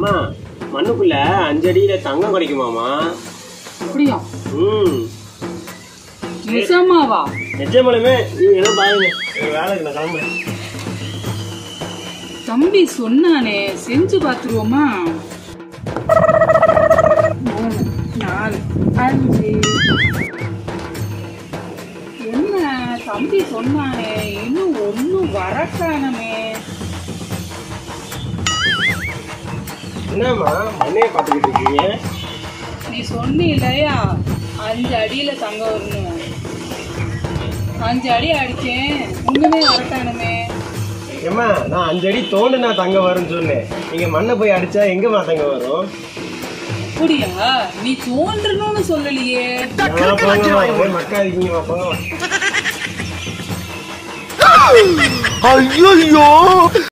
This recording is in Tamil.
ஏமா மண்ணுக்குள்ள அஞ்சு அடியில தங்கம் கிடைக்குமாமா அப்படியா ம் நிஜமாவா நிஜமாலுமே நீங்க என்ன பாருங்க எனக்கு வேலை இருக்கு, நான் கிளம்புறேன் தம்பி சொன்னானே செஞ்சு பார்த்துருவோமா மூணு நாலு அஞ்சு என்ன தம்பி சொன்னானே இன்னும் ஒன்னும் வரக்கானமே என்னம்மா மண்ணையை பார்த்துக்கிட்டு இருக்கீங்க நீ சொன்னீலையா அஞ்சு அடியில தங்க வரணும் அஞ்சு அடி அடிச்சேன் ஒண்ணுமே வரக்கானமே ஏம்மா நான் அஞ்சு அடி தோண்டுனா தங்க வரும்னு சொன்னேன் நீங்க மண்ணை போய் அடிச்சா எங்கம்மா தங்க வரும் அப்படியா நீ தோன்றணும்னு சொல்லலையே நான் போங்கம்மா, என் போய் மக்கா இருக்கீங்கம்மா போங்கம்மா ஐயோ